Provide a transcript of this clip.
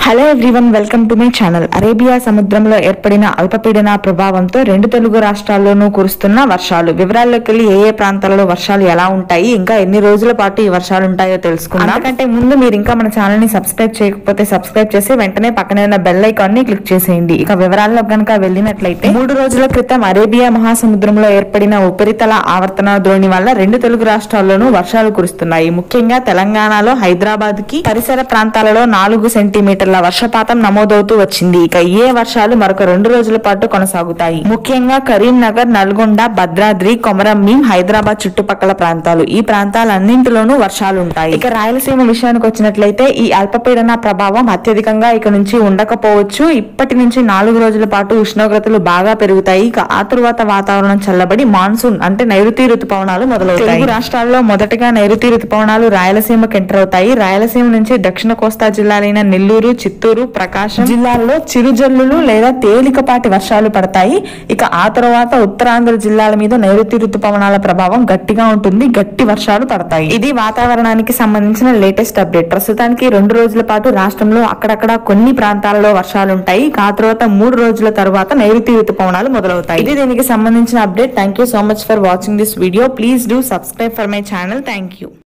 hello everyone welcome to my channel Arabia సముద్రంలో ఏర్పడిన అల్పపీడన ప్రభావంతో రెండు తెలుగు రాష్ట్రాల్లోనూ కురుస్తున్న వర్షాలు వివరాల్లోకి వెళ్ళి ఏ ఏ ప్రాంతాలలో వర్షాలు ఎలా ఉంటాయి ఇంకా ఎన్ని రోజుల పాటు ఈ వర్షాలు ఉంటాయో తెలుసుకుందాం అంతకంటే ముందు మీరు ఇంకా మన ఛానల్ ని సబ్స్క్రైబ్ చేయకపోతే సబ్స్క్రైబ్ చేసి వెంటనే పక్కనే ఉన్న బెల్ ఐకాన్ ని క్లిక్ చేసేయండి ఇక వివరాల్లో కనుక వెళ్ళినట్లయితే మూడు రోజుల క్రితం అరేబియా మహాసముద్రంలో ఏర్పడిన ఉపరితల ఆవర్తన ద్రోణి వల్ల రెండు తెలుగు రాష్ట్రాల్లోనూ వర్షాలు కురుస్తున్నాయి ముఖ్యంగా తెలంగాణలో హైదరాబాద్ కి పరిసర ప్రాంతాలలో నాలుగు సెంటీమీటర్ల వర్షపాతం నమోదవుతూ వచ్చింది ఇక ఏ వర్షాలు మరొక రెండు రోజుల పాటు కొనసాగుతాయి ముఖ్యంగా కరీంనగర్ నల్గొండ భద్రాద్రి కొమరంభీం హైదరాబాద్ చుట్టుపక్కల ప్రాంతాలు ఈ ప్రాంతాలన్నింటిలోనూ వర్షాలు ఉంటాయి ఇక రాయలసీమ విషయానికి వచ్చినట్లయితే ఈ అల్పపీడన ప్రభావం అత్యధికంగా ఇక నుంచి ఉండకపోవచ్చు ఇప్పటి నుంచి నాలుగు రోజుల పాటు ఉష్ణోగ్రతలు బాగా పెరుగుతాయి ఇక ఆ తరువాత వాతావరణం చల్లబడి మాన్సూన్ అంటే నైరుతి రుతుపవనాలు మొదలవుతాయి తెలుగు రాష్ట్రాల్లో మొదటగా నైరుతి రుతుపవనాలు రాయలసీమకు ఎంటర్ అవుతాయి రాయలసీమ నుంచి దక్షిణ కోస్తా జిల్లాలైన నెల్లూరు చిత్తూరు ప్రకాశం జిల్లాల్లో చిరుజల్లులు లేదా తేలికపాటి వర్షాలు పడతాయి ఇక ఆ తర్వాత ఉత్తరాంధ్ర జిల్లాల మీద నైరుతి రుతుపవనాల ప్రభావం గట్టిగా ఉంటుంది గట్టి వర్షాలు పడతాయి ఇది వాతావరణానికి సంబంధించిన లేటెస్ట్ అప్డేట్ ప్రస్తుతానికి రెండు రోజుల పాటు రాష్ట్రంలో అక్కడక్కడ కొన్ని ప్రాంతాలలో వర్షాలు ఉంటాయి ఇక ఆ తర్వాత మూడు రోజుల తర్వాత నైరుతి రుతుపవనాలు మొదలవుతాయి ఇది దీనికి సంబంధించిన update thank you so much for watching this video please do subscribe for my channel thank you